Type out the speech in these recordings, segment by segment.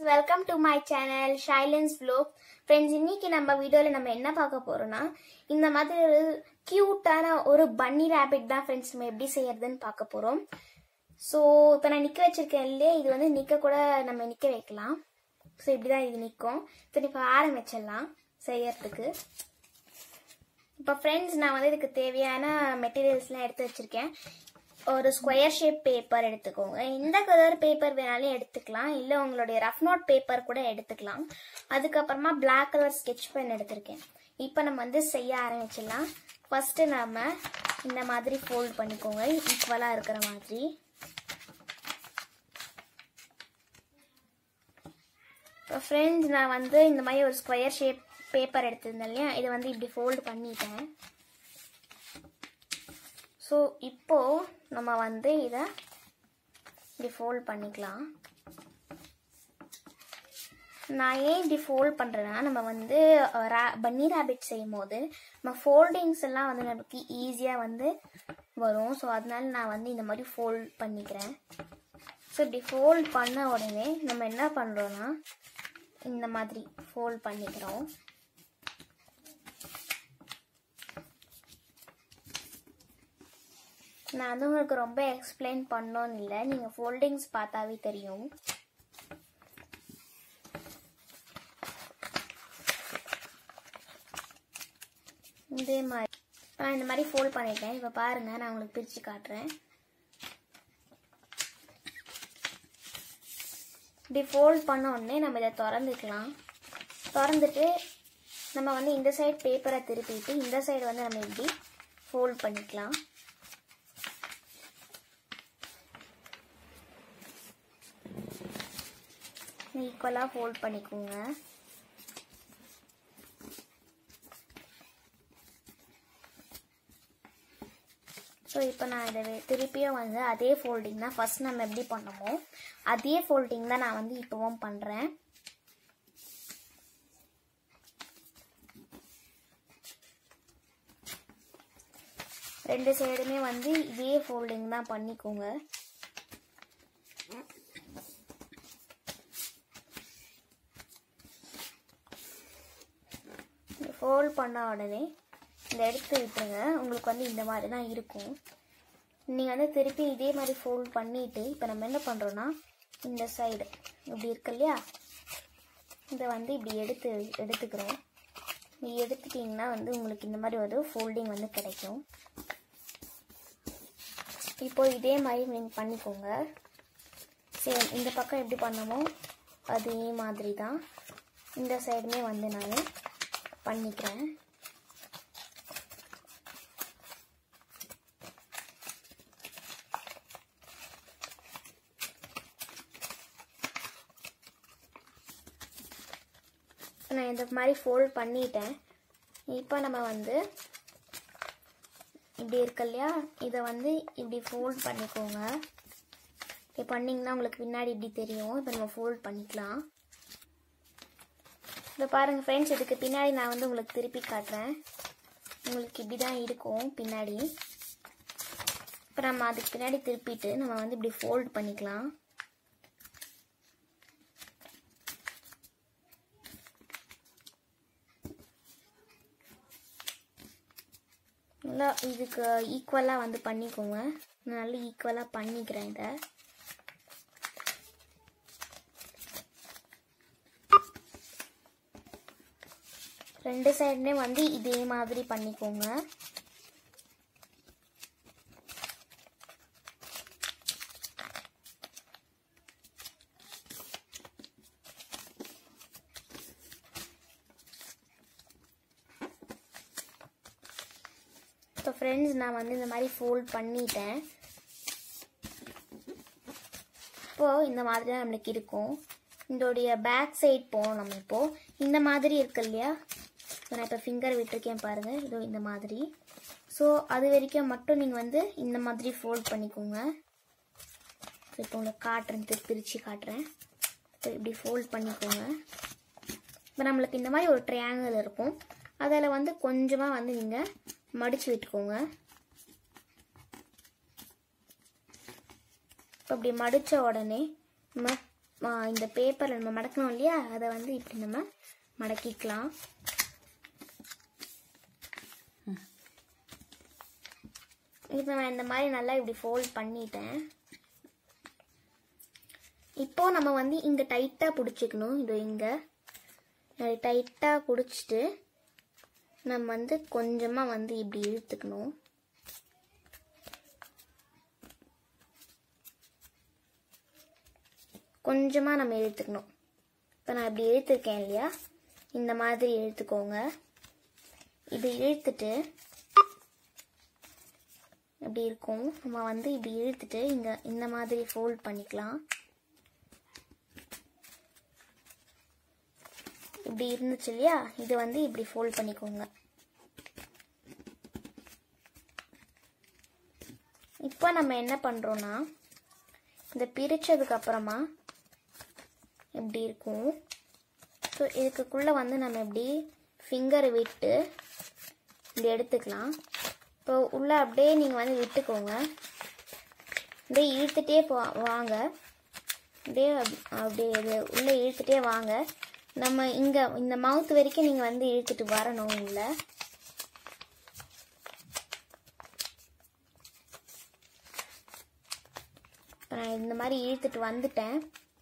welcome to my channel ஷைலன்ஸ் vlog friends இன்னைக்கு நம்ம வீடியோவில் நம்ம என்ன பார்க்க போறோம்னா இந்த மாதிரி ஒரு கியூட்டான ஒரு பன்னி ரேபிட் தான் ஃப்ரெண்ட்ஸ் நம்ம எப்படி செய்யறதுன்னு பார்க்க போறோம் ஸோ இப்போ நான் நிற்க வச்சிருக்கேன் இல்லையே இது வந்து நிற்க கூட நம்ம நிற்க வைக்கலாம் ஸோ இப்படி தான் இது நிற்கும் சரி இப்போ ஆரம்பிச்சிடலாம் செய்யறதுக்கு இப்போ ஃப்ரெண்ட்ஸ் நான் வந்து இதுக்கு தேவையான மெட்டீரியல்ஸ்லாம் எடுத்து வச்சிருக்கேன் ஒரு ஸ்கொயர் ஷேப் பேப்பர் எடுத்துக்கோங்க இந்த கலர் பேப்பர் வேணாலும் எடுத்துக்கலாம் இல்லை உங்களுடைய ரஃப் நோட் பேப்பர் கூட எடுத்துக்கலாம் அதுக்கப்புறமா பிளாக் கலர் ஸ்கெட்ச் பென் எடுத்திருக்கேன் இப்போ நம்ம வந்து செய்ய ஆரம்பிச்சிடலாம் ஃபர்ஸ்ட் நாம இந்த மாதிரி ஃபோல்ட் பண்ணிக்கோங்க ஈக்குவலாக இருக்கிற மாதிரி இப்போ ஃப்ரெண்ட்ஸ் நான் வந்து இந்த மாதிரி ஒரு ஸ்கொயர் ஷேப் பேப்பர் எடுத்திருந்தேன் இல்லையா இதை வந்து இப்படி ஃபோல்டு பண்ணிட்டேன் ஸோ இப்போ நம்ம வந்து இதை இப்படி ஃபோல்ட் பண்ணிக்கலாம் நான் ஏன் இப்படி ஃபோல்ட் பண்ணுறேன்னா நம்ம வந்து பன்னி ரேபிட் செய்யும் போது நம்ம ஃபோல்டிங்ஸ் எல்லாம் வந்து நமக்கு ஈஸியாக வந்து வரும் ஸோ அதனால நான் வந்து இந்த மாதிரி ஃபோல்ட் பண்ணிக்கிறேன் ஸோ இப்படி ஃபோல்ட் பண்ண உடனே நம்ம என்ன பண்ணுறோன்னா இந்த மாதிரி ஃபோல்ட் பண்ணிக்கிறோம் நான் வந்து உங்களுக்கு ரொம்ப எக்ஸ்பிளைன் பண்ணோன்னு இல்லை நீங்கள் ஃபோல்டிங்ஸ் பார்த்தாவே தெரியும் இதே மாதிரி நான் இந்த மாதிரி ஃபோல்ட் பண்ணிட்டேன் இப்போ பாருங்க நான் உங்களுக்கு பிரித்து காட்டுறேன் இப்படி ஃபோல்ட் பண்ண உடனே நம்ம இதை திறந்துக்கலாம் திறந்துட்டு நம்ம வந்து இந்த சைடு பேப்பரை திருப்பிட்டு இந்த சைடு வந்து நம்ம இப்படி ஃபோல்ட் பண்ணிக்கலாம் ஈக்குவலாக ஃபோல்ட் பண்ணிக்கோங்க ஸோ இப்போ நான் இதை திருப்பியும் வந்து அதே ஃபோல்டிங் தான் ஃபர்ஸ்ட் நம்ம எப்படி பண்ணமோ அதே ஃபோல்டிங் தான் நான் வந்து இப்போவும் பண்ணுறேன் ரெண்டு சைடுமே வந்து இதே ஃபோல்டிங் தான் பண்ணிக்கோங்க ஃபோல்ட் பண்ண உடனே இந்த எடுத்து விட்டுருங்க உங்களுக்கு வந்து இந்த மாதிரி தான் இருக்கும் நீங்கள் வந்து திருப்பி இதே மாதிரி ஃபோல்ட் பண்ணிவிட்டு இப்போ நம்ம என்ன பண்ணுறோன்னா இந்த சைடு இப்படி இருக்கு இல்லையா இதை வந்து இப்படி எடுத்து எடுத்துக்கிறோம் இப்படி எடுத்துட்டிங்கன்னா வந்து உங்களுக்கு இந்த மாதிரி ஒரு ஃபோல்டிங் வந்து கிடைக்கும் இப்போ இதே மாதிரி நீங்கள் பண்ணிக்கோங்க சரி இந்த பக்கம் எப்படி பண்ணமோ அதே மாதிரி தான் இந்த சைடுமே வந்து நான் பண்ணிக்கிறேன் நான் இந்த மாதிரி ஃபோல்ட் பண்ணிட்டேன் இப்போ நம்ம வந்து இப்படி இருக்கு இல்லையா இதை வந்து இப்படி ஃபோல்ட் பண்ணிக்கோங்க இப்படி பண்ணிங்கன்னா உங்களுக்கு பின்னாடி இப்படி தெரியும் இப்போ நம்ம ஃபோல்ட் பண்ணிக்கலாம் இப்போ பாருங்கள் ஃப்ரெண்ட்ஸ் இதுக்கு பின்னாடி நான் வந்து உங்களுக்கு திருப்பி காட்டுறேன் உங்களுக்கு இப்படி தான் இருக்கும் பின்னாடி இப்போ நம்ம அதுக்கு பின்னாடி திருப்பிட்டு நம்ம வந்து இப்படி ஃபோல்ட் பண்ணிக்கலாம் நல்லா இதுக்கு ஈக்குவலாக வந்து பண்ணிக்கோங்க நான் நல்லா ஈக்குவலாக பண்ணிக்கிறேன் இதை ரெண்டு சைடுமே வந்து இதே மாதிரி பண்ணிக்கோங்க இப்போ ஃப்ரெண்ட்ஸ் நான் வந்து இந்த மாதிரி ஃபோல்ட் பண்ணிட்டேன் இப்போது இந்த மாதிரி தான் நம்மளுக்கு இருக்கும் இதோடைய பேக் சைட் போகணும் நம்ம இப்போது இந்த மாதிரி இருக்கு இல்லையா நான் இப்போ ஃபிங்கர் விட்டுருக்கேன் பாருங்கள் இதோ இந்த மாதிரி ஸோ அது வரைக்கும் மட்டும் நீங்கள் வந்து இந்த மாதிரி ஃபோல்ட் பண்ணிக்கோங்க இப்போ உங்களுக்கு காட்டுறேன் பிரித்து காட்டுறேன் இப்போ இப்படி ஃபோல்ட் பண்ணிக்கோங்க இப்போ நம்மளுக்கு இந்த மாதிரி ஒரு ட்ரையாங்கிள் இருக்கும் அதில் வந்து கொஞ்சமாக வந்து நீங்கள் மடித்து விட்டுக்கோங்க இப்போ இப்படி மடித்த உடனே நம்ம ஆ, இந்த பேப்பரில் நம்ம மடக்கணும் இல்லையா அதை வந்து இப்படி நம்ம மடக்கிக்கலாம் இப்போ நான் இந்த மாதிரி நல்லா இப்படி ஃபோல்ட் பண்ணிட்டேன் இப்போ நம்ம வந்து இங்கே டைட்டாக பிடிச்சிக்கணும் இது இங்கே டைட்டாக பிடிச்சிட்டு நம்ம வந்து கொஞ்சமாக வந்து இப்படி இழுத்துக்கணும் கொஞ்சமாக நம்ம இழுத்துக்கணும் இப்போ நான் இப்படி இழுத்துருக்கேன் இல்லையா இந்த மாதிரி இழுத்துக்கோங்க இது இழுத்துட்டு இப்படி இருக்கும் நம்ம வந்து இப்படி இழுத்துட்டு இங்கே இந்த மாதிரி ஃபோல்ட் பண்ணிக்கலாம் இப்படி இருந்துச்சு இல்லையா இது வந்து இப்படி ஃபோல்ட் பண்ணிக்கோங்க இப்போ நம்ம என்ன பண்ணுறோன்னா இந்த பிரிச்சதுக்கு அப்புறமா இப்படி இருக்கும் ஸோ இதுக்குள்ளே வந்து நம்ம இப்படி ஃபிங்கரை விட்டு இப்படி எடுத்துக்கலாம் இப்போ உள்ளே அப்படியே நீங்கள் வந்து விட்டுக்கோங்க அப்படியே இழுத்துட்டே போ வாங்க அப்படியே அப்- அப்படியே இது உள்ளே இழுத்துட்டே வாங்க நம்ம இங்கே இந்த மவுத் வரைக்கும் நீங்கள் வந்து இழுத்துட்டு வரணும் உள்ள இப்போ நான் இந்த மாதிரி இழுத்துட்டு வந்துட்டேன்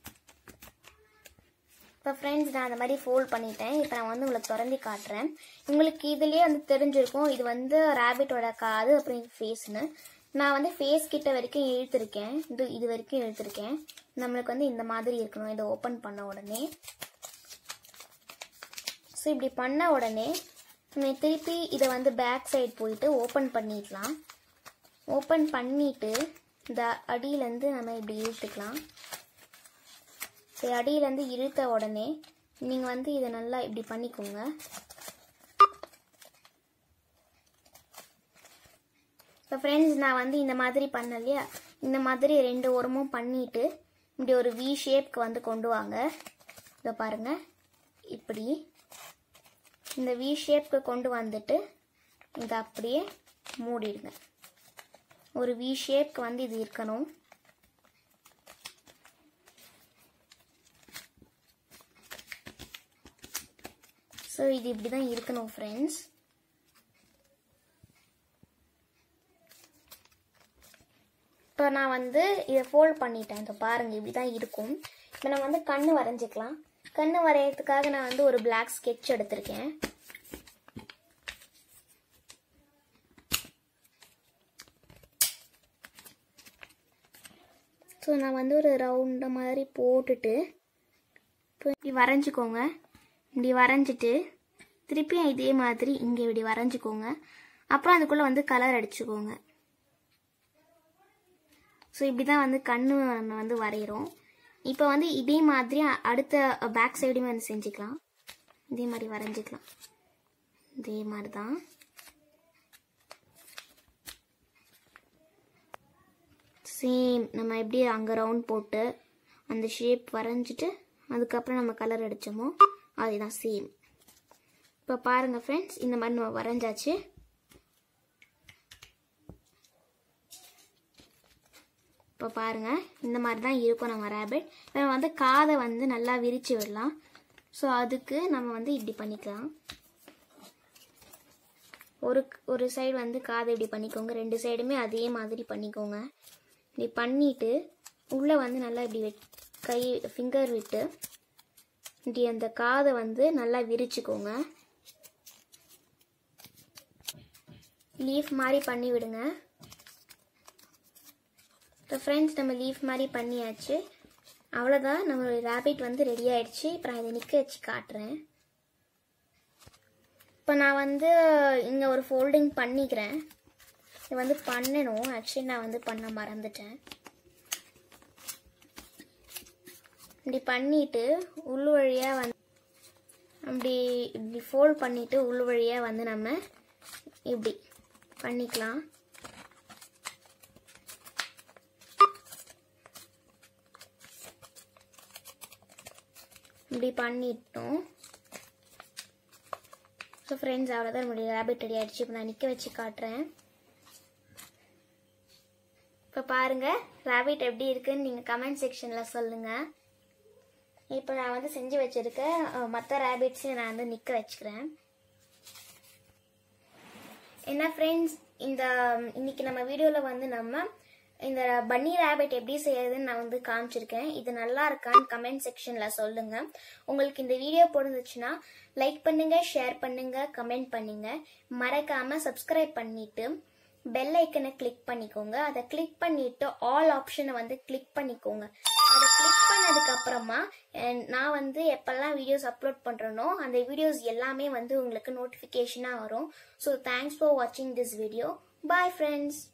இப்போ ஃப்ரெண்ட்ஸ் நான் அந்த மாதிரி ஃபோல்ட் பண்ணிட்டேன் இப்போ நான் வந்து உங்களுக்கு திறந்து காட்டுறேன் உங்களுக்கு இதுலேயே வந்து தெரிஞ்சிருக்கும் இது வந்து ரேபிட்டோட காது அப்புறம் ஃபேஸ்னு நான் வந்து ஃபேஸ் கிட்ட வரைக்கும் இழுத்துருக்கேன் இது இது வரைக்கும் இழுத்துருக்கேன் நம்மளுக்கு வந்து இந்த மாதிரி இருக்கணும் இதை ஓப்பன் பண்ண உடனே ஸோ இப்படி பண்ண உடனே நம்ம திருப்பி இதை வந்து பேக் சைடு போயிட்டு ஓப்பன் பண்ணிடலாம் ஓப்பன் பண்ணிட்டு இந்த அடியிலேருந்து நம்ம இப்படி இழுத்துக்கலாம் சரி அடியிலேருந்து இழுத்த உடனே நீங்கள் வந்து இதை நல்லா இப்படி பண்ணிக்கோங்க இப்போ ஃப்ரெண்ட்ஸ் நான் வந்து இந்த மாதிரி பண்ண இல்லையா இந்த மாதிரி ரெண்டு ஓரமும் பண்ணிட்டு இப்படி ஒரு வி ஷேப்க்கு வந்து கொண்டு வாங்க இதை பாருங்க இப்படி இந்த வி ஷேப்க்கு கொண்டு வந்துட்டு இதை அப்படியே மூடிடுங்க ஒரு வி ஷேப்க்கு வந்து இது இருக்கணும் ஸோ இது இப்படி தான் இருக்கணும் ஃப்ரெண்ட்ஸ் இப்போ நான் வந்து இதை ஃபோல்ட் பண்ணிட்டேன் இப்போ பாருங்கள் இப்படி தான் இருக்கும் இப்போ நம்ம வந்து கண்ணு வரைஞ்சிக்கலாம் கண்ணு வரையறதுக்காக நான் வந்து ஒரு பிளாக் sketch எடுத்திருக்கேன் ஸோ நான் வந்து ஒரு ரவுண்ட மாதிரி போட்டுட்டு இப்போ இப்படி வரைஞ்சிக்கோங்க இப்படி வரைஞ்சிட்டு திருப்பியும் இதே மாதிரி இங்கே இப்படி வரைஞ்சிக்கோங்க அப்புறம் அதுக்குள்ளே வந்து கலர் அடிச்சுக்கோங்க ஸோ இப்படி தான் வந்து கண்ணு நம்ம வந்து வரைகிறோம் இப்போ வந்து இதே மாதிரி அடுத்த பேக் சைடுமே வந்து செஞ்சுக்கலாம் இதே மாதிரி வரைஞ்சிக்கலாம் இதே மாதிரி தான் சேம் நம்ம எப்படி அங்கே ரவுண்ட் போட்டு அந்த ஷேப் வரைஞ்சிட்டு அதுக்கப்புறம் நம்ம கலர் அடித்தோமோ அதுதான் சேம் இப்போ பாருங்கள் ஃப்ரெண்ட்ஸ் இந்த மாதிரி நம்ம வரைஞ்சாச்சு இப்போ பாருங்க இந்த மாதிரி தான் இருக்கும் நம்ம ரேபிட் நம்ம வந்து காதை வந்து நல்லா விரிச்சு விடலாம் ஸோ அதுக்கு நம்ம வந்து இப்படி பண்ணிக்கலாம் ஒரு ஒரு சைடு வந்து காதை இப்படி பண்ணிக்கோங்க ரெண்டு சைடுமே அதே மாதிரி பண்ணிக்கோங்க இப்படி பண்ணிட்டு உள்ளே வந்து நல்லா இப்படி வெட் கை ஃபிங்கர் விட்டு இப்படி அந்த காதை வந்து நல்லா விரிச்சுக்கோங்க லீஃப் மாதிரி பண்ணி விடுங்க இப்போ ஃப்ரெண்ட்ஸ் நம்ம லீஃப் மாதிரி பண்ணியாச்சு அவ்வளோதான் நம்மளுடைய ரேபிட் வந்து ரெடி ஆயிடுச்சு இப்போ நான் இதை நிற்க வச்சு காட்டுறேன் இப்போ நான் வந்து இங்கே ஒரு ஃபோல்டிங் பண்ணிக்கிறேன் இது வந்து பண்ணணும் ஆக்சுவலி நான் வந்து பண்ண மறந்துட்டேன் இப்படி பண்ணிட்டு உள் வழியாக வந்து அப்படி இப்படி ஃபோல்ட் பண்ணிட்டு உள் வழியாக வந்து நம்ம இப்படி பண்ணிக்கலாம் இப்படி பண்ணிட்டோம் ஸோ ஃப்ரெண்ட்ஸ் அவ்வளோதான் நம்மளுடைய ரேபிட் ரெடி ஆயிடுச்சு இப்போ நான் நிற்க வச்சு காட்டுறேன் இப்போ பாருங்கள் ரேபிட் எப்படி இருக்குன்னு நீங்கள் கமெண்ட் செக்ஷனில் சொல்லுங்கள் இப்போ நான் வந்து செஞ்சு வச்சிருக்க மற்ற ரேபிட்ஸையும் நான் வந்து நிற்க வச்சுக்கிறேன் என்ன ஃப்ரெண்ட்ஸ் இந்த இன்னைக்கு நம்ம வீடியோவில் வந்து நம்ம இந்த பன்னி ரேபிட் எப்படி செய்யறதுன்னு நான் வந்து காமிச்சிருக்கேன் இது நல்லா இருக்கான்னு கமெண்ட் செக்ஷனில் சொல்லுங்க உங்களுக்கு இந்த வீடியோ பிடிச்சிச்சுன்னா லைக் பண்ணுங்க ஷேர் பண்ணுங்க கமெண்ட் பண்ணுங்க மறக்காம சப்ஸ்கிரைப் பண்ணிட்டு பெல் ஐக்கனை கிளிக் பண்ணிக்கோங்க அதை கிளிக் பண்ணிட்டு ஆல் ஆப்ஷனை வந்து கிளிக் பண்ணிக்கோங்க அதை கிளிக் பண்ணதுக்கு அப்புறமா அஹ், நான் வந்து எப்பெல்லாம் வீடியோஸ் அப்லோட் பண்றேனோ அந்த வீடியோஸ் எல்லாமே வந்து உங்களுக்கு நோட்டிஃபிகேஷனாக வரும் ஸோ தேங்க்ஸ் ஃபார் வாட்சிங் திஸ் வீடியோ பாய் ஃப்ரெண்ட்ஸ்